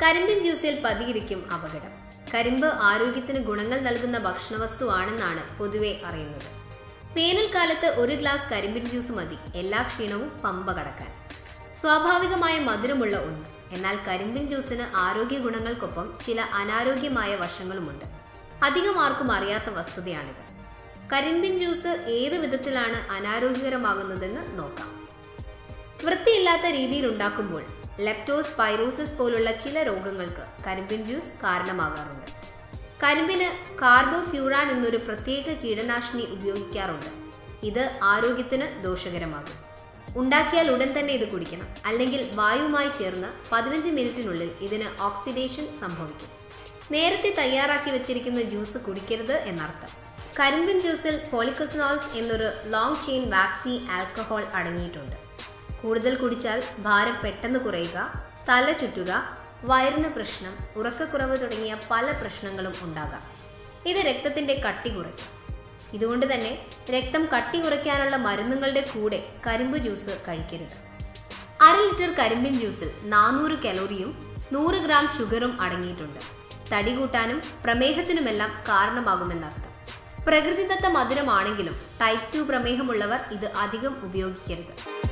കരിമ്പിൻ ജ്യൂസിൽ പതിയിരിക്കും അപകടം കരിമ്പ് ആരോഗ്യത്തിന് ഗുണങ്ങൾ നൽകുന്ന ഭക്ഷണവസ്തുവാണെന്നാണ് പൊതുവെ അറിയുന്നത് വേനൽക്കാലത്ത് ഒരു ഗ്ലാസ് കരിമ്പിൻ ജ്യൂസ് മതി എല്ലാ ക്ഷീണവും പമ്പ കടക്കാൻ സ്വാഭാവികമായ മധുരമുള്ള ഒന്ന് എന്നാൽ കരിമ്പിൻ ജ്യൂസിന് ആരോഗ്യ ഗുണങ്ങൾക്കൊപ്പം ചില അനാരോഗ്യമായ വശങ്ങളുമുണ്ട് അധികം ആർക്കും അറിയാത്ത വസ്തുതയാണിത് കരിമ്പിൻ ജ്യൂസ് ഏത് വിധത്തിലാണ് അനാരോഗ്യകരമാകുന്നതെന്ന് നോക്കാം വൃത്തിയില്ലാത്ത രീതിയിൽ ഉണ്ടാക്കുമ്പോൾ ലെപ്റ്റോസ് പൈറോസിസ് പോലുള്ള ചില രോഗങ്ങൾക്ക് കരിമ്പിൻ ജ്യൂസ് കാരണമാകാറുണ്ട് കരിമ്പിന് കാർബോഫ്യൂറാൻ എന്നൊരു പ്രത്യേക കീടനാശിനി ഉപയോഗിക്കാറുണ്ട് ഇത് ആരോഗ്യത്തിന് ദോഷകരമാകും ഉണ്ടാക്കിയാൽ ഉടൻ തന്നെ ഇത് കുടിക്കണം അല്ലെങ്കിൽ വായുവുമായി ചേർന്ന് പതിനഞ്ച് മിനിറ്റിനുള്ളിൽ ഇതിന് ഓക്സിഡേഷൻ സംഭവിക്കും നേരത്തെ തയ്യാറാക്കി വെച്ചിരിക്കുന്ന ജ്യൂസ് കുടിക്കരുത് എന്നർത്ഥം കരിമ്പിൻ ജ്യൂസിൽ പോളിക്കസിനോൾസ് എന്നൊരു ലോങ് ചെയിൻ വാക്സി ആൽക്കഹോൾ അടങ്ങിയിട്ടുണ്ട് കൂടുതൽ കുടിച്ചാൽ ഭാരം പെട്ടെന്ന് കുറയുക തല ചുറ്റുക വയറിന് പ്രശ്നം ഉറക്കക്കുറവ് തുടങ്ങിയ പല പ്രശ്നങ്ങളും ഉണ്ടാകാം ഇത് രക്തത്തിന്റെ കട്ടി കുറയ്ക്കും ഇതുകൊണ്ട് തന്നെ രക്തം കട്ടി കുറയ്ക്കാനുള്ള മരുന്നുകളുടെ കൂടെ കരിമ്പ് ജ്യൂസ് കഴിക്കരുത് അര ലിറ്റർ കരിമ്പിൻ ജ്യൂസിൽ നാനൂറ് കലോറിയും നൂറ് ഗ്രാം ഷുഗറും അടങ്ങിയിട്ടുണ്ട് തടി കൂട്ടാനും പ്രമേഹത്തിനുമെല്ലാം കാരണമാകുമെന്നർത്ഥം പ്രകൃതിദത്ത മധുരമാണെങ്കിലും ടൈപ്പ് ടു പ്രമേഹമുള്ളവർ ഇത് അധികം ഉപയോഗിക്കരുത്